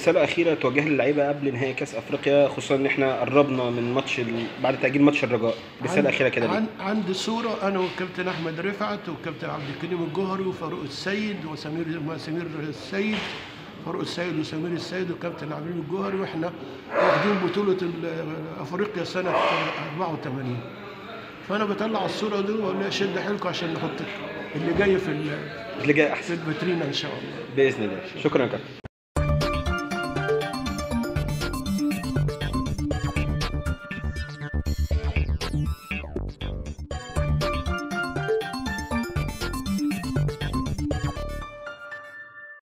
رساله اخيره توجهها للعيبه قبل نهائي كاس افريقيا خصوصا ان احنا قربنا من ماتش ال... بعد تاجيل ماتش الرجاء رساله اخيره كده ليك عن عندي صورة أنا والكابتن أحمد رفعت والكابتن عبد الكريم الجوهري وفاروق السيد وسمير سمير السيد فاروق السيد وسمير السيد والكابتن عبد الكريم الجوهري وإحنا واخدين بطولة ال- أفريقيا سنة 84 فأنا بطلع الصورة دي وأقول لها شد حيلكم عشان نحط اللي جاي في ال- اللي جاي في احسن الفيترينا إن شاء الله باذن الله شكرا يا كابتن